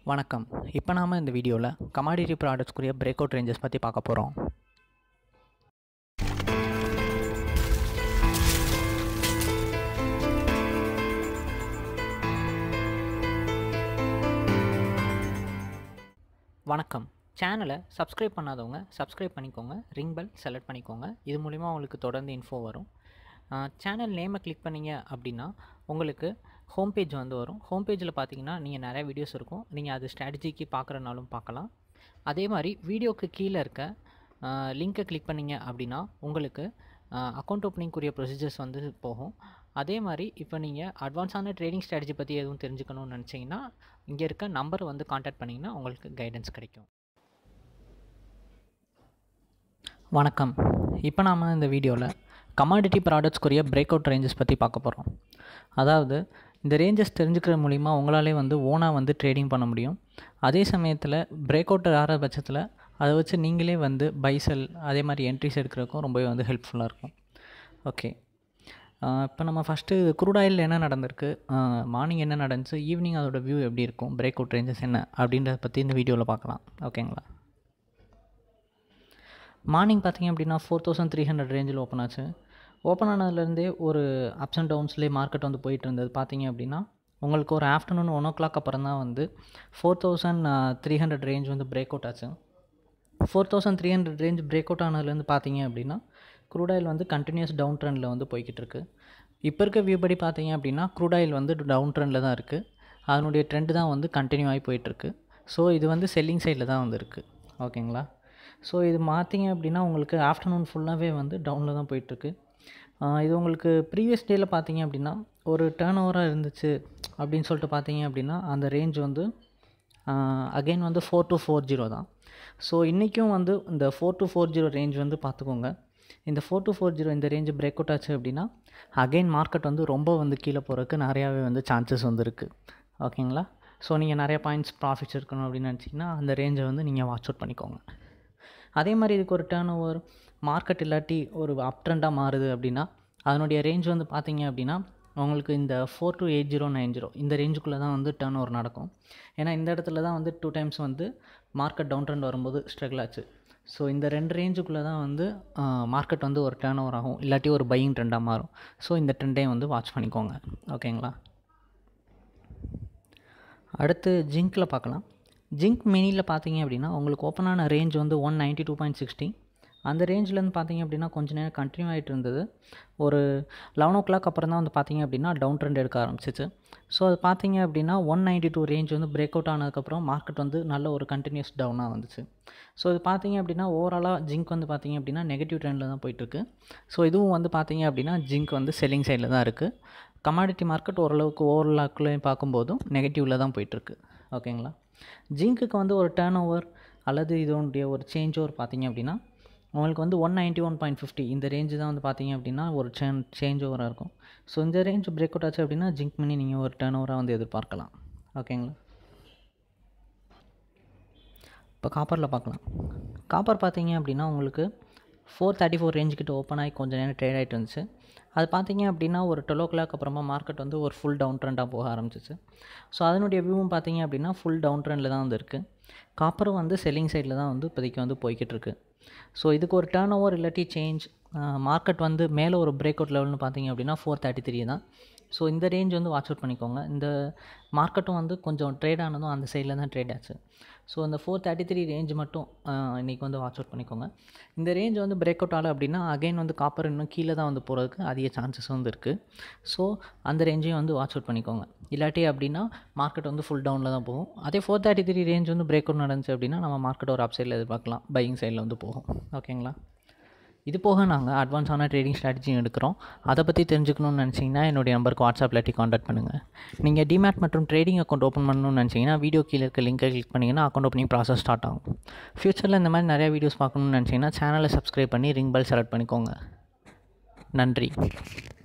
வணக்கம் இப்போ நாம் இந்த வீடியோவில் கமாடிட்டி ப்ராடக்ட்ஸ்க்குரிய பிரேக் அவுட் ரேஞ்சஸ் பற்றி பார்க்க போகிறோம் வணக்கம் சேனலை சப்ஸ்கிரைப் பண்ணாதவங்க சப்ஸ்கிரைப் பண்ணிக்கோங்க ரிங் பெல் செலக்ட் பண்ணிக்கோங்க இது மூலிமா உங்களுக்கு தொடர்ந்து இன்ஃபோ வரும் சேனல் நேமை கிளிக் பண்ணீங்க அப்படின்னா உங்களுக்கு ஹோம் பேஜ் வந்து வரும் ஹோம் பேஜில் பார்த்தீங்கன்னா நீங்கள் நிறைய வீடியோஸ் இருக்கும் நீங்கள் அது ஸ்ட்ராட்டஜிக்கு பார்க்குறனாலும் பார்க்கலாம் அதே மாதிரி வீடியோக்கு கீழே இருக்க லிங்க்கை கிளிக் பண்ணீங்க அப்படின்னா உங்களுக்கு அக்கௌண்ட் ஓப்பனிங்குரிய ப்ரொசீஜர்ஸ் வந்து போகும் அதே மாதிரி இப்போ நீங்கள் அட்வான்ஸான ட்ரேடிங் ஸ்ட்ராட்டஜி பற்றி எதுவும் தெரிஞ்சுக்கணும்னு நினச்சிங்கன்னா இங்கே இருக்க நம்பர் வந்து காண்டாக்ட் பண்ணிங்கன்னா உங்களுக்கு கைடன்ஸ் கிடைக்கும் வணக்கம் இப்போ நாம் இந்த வீடியோவில் கமாடிட்டி ப்ராடக்ட்ஸ்க்குரிய பிரேக் அவுட் ரேஞ்சஸ் பற்றி பார்க்க போகிறோம் அதாவது இந்த ரேஞ்சஸ் தெரிஞ்சுக்கிற மூலிமா உங்களாலே வந்து ஓனாக வந்து ட்ரேடிங் பண்ண முடியும் அதே சமயத்தில் பிரேக் அவுட் ஆகிற பட்சத்தில் அதை வச்சு நீங்களே வந்து பைசல் அதே மாதிரி என்ட்ரிஸ் எடுக்கிறதுக்கும் ரொம்பவே வந்து ஹெல்ப்ஃபுல்லாக இருக்கும் ஓகே இப்போ நம்ம ஃபஸ்ட்டு குரூட் ஆயில் என்ன நடந்திருக்கு மார்னிங் என்ன நடந்துச்சு ஈவினிங் அதோட வியூ எப்படி இருக்கும் பிரேக் அவுட் ரேஞ்சஸ் என்ன அப்படின்றத பற்றி இந்த வீடியோவில் பார்க்கலாம் ஓகேங்களா மார்னிங் பார்த்திங்க அப்படின்னா ஃபோர் தௌசண்ட் த்ரீ ஹண்ட்ரட் ரேஞ்சில் ஓப்பன் ஆச்சு ஓப்பன் ஆனதுலேருந்தே ஒரு அப்ஸ் அண்ட் டவுன்ஸ்லேயே மார்க்கெட் வந்து போயிட்டு இருந்தது பார்த்தீங்க அப்படின்னா உங்களுக்கு ஒரு ஆஃப்டர்நூன் ஒன் ஓ கிளாக் அப்புறம் தான் வந்து four thousand three hundred range வந்து பிரேக் அவுட் ஆச்சு four thousand three hundred range break out ஆனதுலேருந்து பார்த்தீங்க அப்படின்னா க்ரூட் ஆயில் வந்து கண்டினியூஸ் டவுன் ட்ரெண்டில் வந்து போய்கிட்டு இருக்கு இப்போ இருக்க வியூ படி பார்த்தீங்க அப்படின்னா க்ரூட் ஆயில் வந்து டவுன் ட்ரெண்டில் தான் இருக்குது அதனுடைய ட்ரெண்டு தான் வந்து கண்டினியூ ஆகி போயிட்டுருக்கு ஸோ இது வந்து செல்லிங் சைடில் தான் வந்து இருக்குது ஓகேங்களா ஸோ இது பார்த்தீங்க அப்படின்னா உங்களுக்கு ஆஃப்டர்நூன் ஃபுல்லாகவே வந்து டவுனில் தான் போயிட்டுருக்கு இது உங்களுக்கு ப்ரீவியஸ் டேயில் பார்த்தீங்க அப்படின்னா ஒரு டேர்ன் ஓவராக இருந்துச்சு அப்படின்னு சொல்லிட்டு பார்த்தீங்க அப்படின்னா அந்த ரேஞ்ச் வந்து அகெயின் வந்து ஃபோர் டூ ஃபோர் ஜீரோ தான் ஸோ இன்றைக்கும் வந்து இந்த four two four zero range வந்து பார்த்துக்கோங்க இந்த ஃபோர் டூ ஃபோர் ஜீரோ இந்த ரேஞ்சு பிரேக் அவுட் ஆச்சு அப்படின்னா அகெயின் மார்க்கெட் வந்து ரொம்ப வந்து கீழே போகிறதுக்கு நிறையாவே வந்து சான்சஸ் வந்து இருக்குது ஓகேங்களா ஸோ நீங்கள் நிறைய பாயிண்ட்ஸ் ப்ராஃபிட்ஸ் இருக்கணும் அப்படின்னு நினச்சிங்கன்னா அந்த ரேஞ்சை வந்து நீங்கள் வாட்ச் அவுட் பண்ணிக்கோங்க அதே மாதிரி இதுக்கு ஒரு டேர்ன் ஓவர் மார்க்கெட் இல்லாட்டி ஒரு அப் ட்ரெண்டாக மாறுது அப்படின்னா அதனுடைய ரேஞ்ச் வந்து பார்த்தீங்க அப்படின்னா உங்களுக்கு இந்த four two eight zero nine zero இந்த ரேஞ்சுக்குள்ளே தான் வந்து டேர்ன் ஓவர் நடக்கும் ஏன்னா இந்த இடத்துல தான் வந்து டூ டைம்ஸ் வந்து மார்க்கெட் டவுன் ட்ரெண்ட் வரும்போது ஸ்ட்ரகிள் ஆச்சு ஸோ இந்த ரெண்டு ரேஞ்சுக்குள்ளே தான் வந்து மார்க்கெட் வந்து ஒரு டேர்ன் ஓவர் ஆகும் இல்லாட்டி ஒரு பையிங் ட்ரெண்டாக மாறும் ஸோ இந்த ட்ரெண்டையும் வந்து வாட்ச் பண்ணிக்கோங்க ஓகேங்களா அடுத்து ஜிங்க்கில் பார்க்கலாம் ஜிங்க் மினியில் பார்த்தீங்க அப்படின்னா உங்களுக்கு ஓப்பனான ரேஞ்ச் வந்து one ninety two point sixty அந்த ரேஞ்சிலேருந்து பார்த்தீங்க அப்படின்னா கொஞ்ச நேரம் கண்டினியூ ஆகிட்டு இருந்தது ஒரு லெவன் ஓ கிளாக் அப்புறம் தான் வந்து பார்த்தீங்க அப்படின்னா டவுன் ட்ரெண்ட் எடுக்க ஆரம்பிச்சிச்சு ஸோ அது பார்த்தீங்க அப்படின்னா ஒன் நைன்ட்டி டூ ரேஞ்ச் வந்து பிரேக் அவுட் ஆனதுக்கப்புறம் மார்க்கெட் வந்து நல்ல ஒரு கண்டினியூஸ் டவுனாக வந்துச்சு ஸோ இது பார்த்தீங்க அப்படின்னா ஓவராலாக ஜிங்க் வந்து பார்த்தீங்க அப்படின்னா நெகட்டிவ் ட்ரெண்டில் தான் போயிட்டுருக்கு ஸோ இதுவும் வந்து பார்த்தீங்க அப்படின்னா ஜிங்க் வந்து செல்லிங் சைடில் தான் இருக்குது கமாடிட்டி மார்க்கெட் ஓரளவுக்கு ஓவரலாக்குள்ளேயும் பார்க்கும்போதும் நெகட்டிவில் தான் போயிட்டுருக்கு ஓகேங்களா ஜிங்க்குக்கு வந்து ஒரு டேர்ன் ஓவர் அல்லது இதனுடைய ஒரு சேஞ்ச் ஓவர் பார்த்தீங்க அப்படின்னா உங்களுக்கு வந்து one ninety one point fifty இந்த ரேஞ்சு தான் வந்து பார்த்தீங்க அப்படின்னா ஒரு சேன் சேஞ்ச் ஓவராக இருக்கும் ஸோ இந்த ரேஞ்ச் பிரேக் அவுட் ஆச்சு அப்படின்னா ஜிங்க் பண்ணி நீங்கள் ஒரு டேர்ன் ஓவராக வந்து எதிர்பார்க்கலாம் ஓகேங்களா இப்போ காப்பரில் பார்க்கலாம் காப்பர் பார்த்தீங்க அப்படின்னா உங்களுக்கு ஃபோர் தேர்ட்டி ஃபோர் ரேஞ்ச் கிட்ட ஓப்பன் ஆகி கொஞ்சம் நேரம் ட்ரேட் ஆகிட்டு இருந்துச்சு அது பார்த்தீங்க அப்படின்னா ஒரு டுவெல் ஓ கிளாக் அப்புறமா மார்க்கெட் வந்து ஒரு ஃபுல் டவுன் ட்ரெண்டாக போக ஆரம்பிச்சிச்சு ஸோ அதனுடைய வியூவும் பார்த்தீங்க அப்படின்னா ஃபுல் டவுன் ட்ரெண்டில் தான் வந்து இருக்குது காப்பரும் வந்து செல்லிங் சைடில் தான் வந்து இப்போதைக்கு வந்து போய்கிட்டு இருக்குது ஸோ இதுக்கு ஒரு டேர்ன் ஓவர் இல்லாட்டி சேஞ்ச் மார்க்கெட் வந்து மேலே ஒரு பிரேக் அவுட் லெவல்னு பார்த்தீங்க அப்படின்னா ஃபோர் தேர்ட்டி த்ரீ தான் ஸோ இந்த ரேஞ்ச் வந்து வாட்ச் அவுட் பண்ணிக்கோங்க இந்த மார்க்கெட்டும் வந்து கொஞ்சம் ட்ரேட் ஆனதும் அந்த சைடில் தான் ட்ரேட் ஆச்சு ஸோ அந்த ஃபோர் தேர்ட்டி த்ரீ ரேஞ்ச் மட்டும் இன்றைக்கி வந்து வாட்ச் அவுட் பண்ணிக்கோங்க இந்த ரேஞ்ச் வந்து பிரேக் அவுட் ஆகலை அப்படின்னா அகைன் வந்து காப்பர் இன்னும் கீழே தான் வந்து போகிறதுக்கு அதிக சான்சஸ் வந்து இருக்குது ஸோ அந்த ரேஞ்சையும் வந்து வாட்ச் அவுட் பண்ணிக்கோங்க இல்லாட்டி அப்படின்னா மார்க்கெட் வந்து ஃபுல் டவுனில் தான் போகும் அதே ஃபோர் தேர்ட்டி த்ரீ ரேஞ்ச் வந்து பிரேக் அவுட் நடந்துச்சு அப்படின்னா நம்ம மார்க்கெட் ஒரு அப் சைடில் எதிர்பார்க்கலாம் பையிங் சைடில் வந்து போகும் ஓகேங்களா இது போக நாங்கள் அட்வான்ஸான ட்ரேடிங் ஸ்ட்ராட்டஜியும் எடுக்கிறோம் அதை பற்றி தெரிஞ்சுக்கணும்னு நினச்சிங்கன்னா என்னுடைய நம்பருக்கு வாட்ஸ்அப்பில் இல்லாட்டி காண்டாக்ட் பண்ணுங்கள் நீங்கள் டிமேட் மற்றும் ட்ரேடிங் அக்கௌண்ட் ஓப்பன் பண்ணணும்னு நினச்சிங்கன்னா வீடியோ கீழே இருக்க லிங்கை கிளிக் பண்ணிங்கன்னா அக்கௌண்ட் ஓப்பனிங் ப்ராசஸ் ஸ்டார்ட் ஆகும் ஃப்யூச்சரில் இந்த மாதிரி நிறையா வீடியோஸ் பார்க்கணும்னு நினச்சிங்கன்னா சேனலை சப்ஸ்கிரைப் பண்ணி ரிங் பெல் செலக்ட் பண்ணிக்கோங்க நன்றி